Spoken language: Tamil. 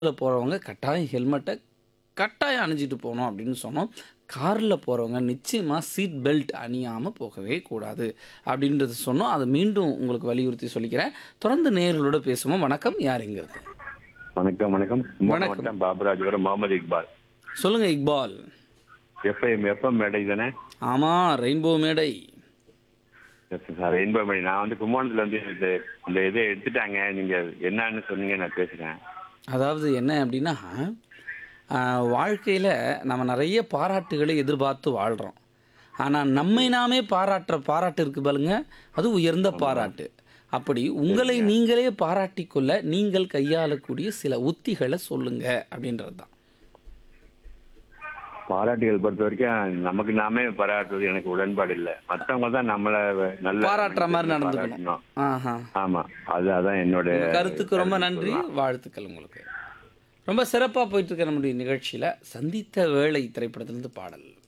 பைக்கில் போகிறவங்க கட்டாயம் ஹெல்மெட்டை கட்டாயம் அணிஞ்சிட்டு போகணும் அப்படின்னு சொன்னோம் காரில் போகிறவங்க நிச்சயமாக சீட் பெல்ட் அணியாமல் போகவே கூடாது அப்படின்றது சொன்னோம் அதை மீண்டும் உங்களுக்கு வலியுறுத்தி சொல்லிக்கிறேன் தொடர்ந்து நேர்களோட பேசுவோம் வணக்கம் யார் இங்க இருக்கு வணக்கம் வணக்கம் கும்பகோணம் வணக்கம். வட்டம் பாபராஜோட முகமது இக்பால் சொல்லுங்கள் இக்பால் எஃப்ஐஎம் எஃப்எம் மேடை தானே ஆமாம் ரெயின்போ மேடை எஸ் சார் ரெயின்போ மேடை நான் வந்து கும்பகோணத்துல வந்து இந்த இந்த இதை எடுத்துட்டாங்க நீங்க என்னன்னு சொன்னீங்க நான் பேசுறேன் அதாவது என்ன அப்படின்னா வாழ்க்கையில் நம்ம நிறைய பாராட்டுகளை எதிர்பார்த்து வாழ்கிறோம் ஆனால் நம்மை நாமே பாராட்டுற பாராட்டு இருக்கு பாருங்க அது உயர்ந்த பாராட்டு அப்படி உங்களை நீங்களே பாராட்டிக் கொள்ள நீங்கள் கையாளக்கூடிய சில உத்திகளை சொல்லுங்க அப்படின்றது தான் பாராட்டுகள் பொறுத்த வரைக்கும் நமக்கு நாமே பாராட்டுவது எனக்கு உடன்பாடு இல்லை மற்றவங்க தான் நம்மள நல்ல பாராட்டுற மாதிரி நடந்துக்கணும் பாராட்டணும். ஆஹா ஆமா அது அதான் என்னோட உங்க கருத்துக்கு ரொம்ப நன்றி வாழ்த்துக்கள் உங்களுக்கு ரொம்ப சிறப்பாக போயிட்டு இருக்க நம்முடைய நிகழ்ச்சியில் சந்தித்த வேளை திரைப்படத்திலிருந்து பாடல்